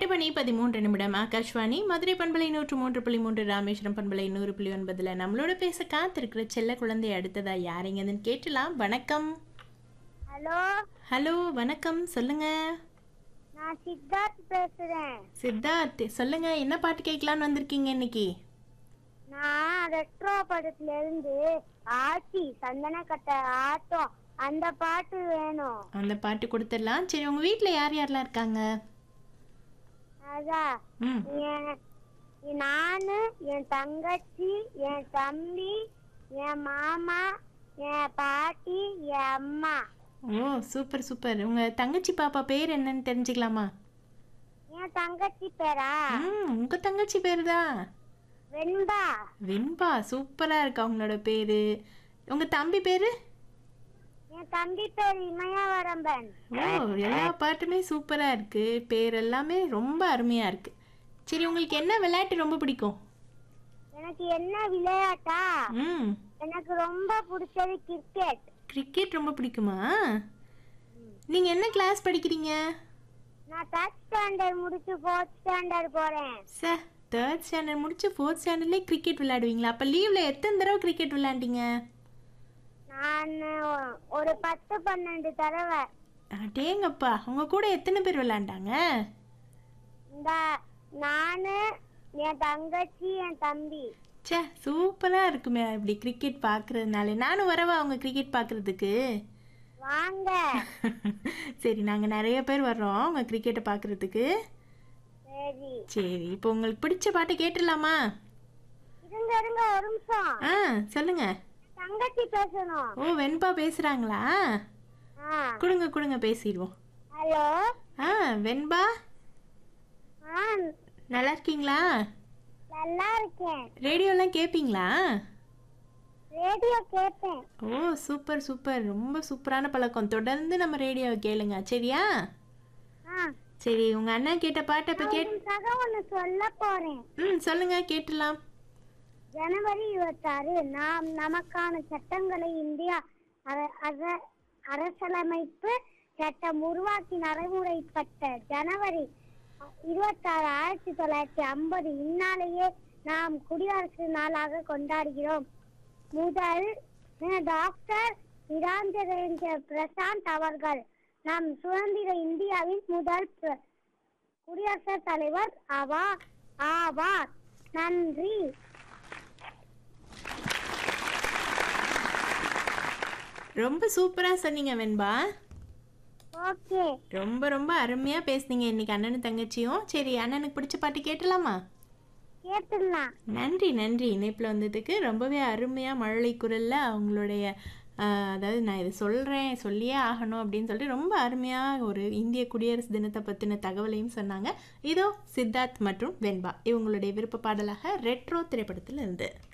எட்டு மணி பதிமூன்று நிமிடம் ஆகாஷ்வாணி மதுரை பண்பலை நூற்று மூன்று புள்ளி மூன்று ராமேஸ்வரம் பண்பலை நூறு புள்ளி ஒன்பதுல நம்மளோட பேச காத்திருக்கிற செல்ல குழந்தை அடுத்ததா யாருங்கன்னு கேட்டலாம் வணக்கம் ஹலோ ஹலோ வணக்கம் சொல்லுங்க நான் சித்தார்த் பேசுறேன் சித்தார்த் சொல்லுங்க என்ன பாட்டு கேட்கலான்னு வந்திருக்கீங்க இன்னைக்கு நான் ரெட்ரோ படத்துல இருந்து ஆச்சி சந்தன கட்ட ஆட்டம் அந்த பாட்டு வேணும் அந்த பாட்டு கொடுத்துடலாம் சரி உங்க வீட்ல யார் யாரெல்லாம் இருக்காங்க அதான் ம் என் நானு என் தங்கச்சி என் தம்பி என் மாமா என் பாட்டி என் அம்மா ஓ சூப்பர் சூப்பர் உங்க தங்கச்சி பாப்பா பேர் என்னன்னு தெரிஞ்சுக்கலாமா என் தங்கச்சி பேரா ம் உங்க தங்கச்சி பேர் தான் வெண்பா வெண்பா சூப்பரா இருக்கு அவங்களோட பேரு உங்க தம்பி பேரு என் தம்பி பேர் இமயவரம்பன் ஓ எல்லா பாட்டுமே சூப்பரா இருக்கு பேர் எல்லாமே ரொம்ப அருமையா இருக்கு சரி உங்களுக்கு என்ன விளையாட்டு ரொம்ப பிடிக்கும் எனக்கு என்ன விளையாட்டா ம் எனக்கு ரொம்ப பிடிச்சது கிரிக்கெட் கிரிக்கெட் ரொம்ப பிடிக்குமா நீங்க என்ன கிளாஸ் படிக்கிறீங்க நான் தேர்ட் ஸ்டாண்டர்ட் முடிச்சு ஃபோர்த் ஸ்டாண்டர்ட் போறேன் சே தேர்ட் ஸ்டாண்டர்ட் முடிச்சு ஃபோர்த் ஸ்டாண்டர்ட்லேயே கிரிக்கெட் விளையாடுவீங்களா அப்போ லீவில் எத்தனை தடவை கிரிக்கெட் விளையாண்டீங்க நான் ஒரு பத்து பன்னெண்டு தடவை அடேங்கப்பா உங்க கூட எத்தனை பேர் விளையாண்டாங்க இந்த நானு என் தங்கச்சி என் தம்பி ச்சே சூப்பராக இருக்குமே இப்படி கிரிக்கெட் பார்க்குறதுனால நானும் வரவா அவங்க கிரிக்கெட் பார்க்குறதுக்கு வாங்க சரி நாங்கள் நிறைய பேர் வர்றோம் உங்கள் கிரிக்கெட்டை பார்க்குறதுக்கு சரி சரி இப்போ உங்களுக்கு பிடிச்ச பாட்டு கேட்டுடலாமா இருங்க இருங்க ஒரு நிமிஷம் ஆ சொல்லுங்க தங்கச்சி பேசணும் ஓ வெண்பா பேசுகிறாங்களா ஆ கொடுங்க கொடுங்க பேசிடுவோம் ஹலோ ஆ வெண்பா ஆ நல்லா இருக்கீங்களா நல்லா இருக்கேன் ரேடியோலாம் கேட்பீங்களா ரேடியோ கேட்பேன் ஓ சூப்பர் சூப்பர் ரொம்ப சூப்பரான பழக்கம் தொடர்ந்து நம்ம ரேடியோவை கேளுங்க சரியா ஆ சரி உங்கள் அண்ணா கேட்ட பாட்டை இப்போ கேட் உங்களுக்காக ஒண்ணு சொல்ல போறேன் ம் சொல்லுங்க கேட்டுடலாம் ஜனவரி இருபத்தாறு நாம் நமக்கான சட்டங்களை இந்தியா அர- அர- அரசியலமைப்பு சட்டம் உருவாக்கி நடைமுறைப்பட்ட ஜனவரி இருபத்தாறு ஆயிரத்தி தொள்ளாயிரத்தி ஐம்பது இந்நாளையே நாம் குடியரசு நாளாக கொண்டாடுகிறோம் முதல் அஹ், டாக்டர் நிராஞ்சரேந்திர பிரசாந்த் அவர்கள் நம் சுதந்திர இந்தியாவின் முதல் பிர- குடியரசுத் தலைவர் ஆவா ஆவார் நன்றி ரொம்ப சூப்பராக சொன்னீங்க வெண்பா ஓகே ரொம்ப ரொம்ப அருமையாக பேசுனீங்க இன்னைக்கு அண்ணனும் தங்கச்சியும் சரி அண்ணனுக்கு பிடிச்ச பாட்டு கேட்டலாமா கேட்டுடலாம் நன்றி நன்றி இணைப்பில் வந்ததுக்கு ரொம்பவே அருமையாக மழலை குரலில் அவங்களுடைய ஆஹ், அதாவது நான் இதை சொல்கிறேன் சொல்லியே ஆகணும் அப்படின்னு சொல்லிட்டு ரொம்ப அருமையாக ஒரு இந்திய குடியரசு தினத்தை பற்றின தகவலையும் சொன்னாங்க இதோ சித்தார்த் மற்றும் வெண்பா இவங்களுடைய விருப்ப பாடலாக ரெட்ரோ திரைப்படத்தில் இருந்து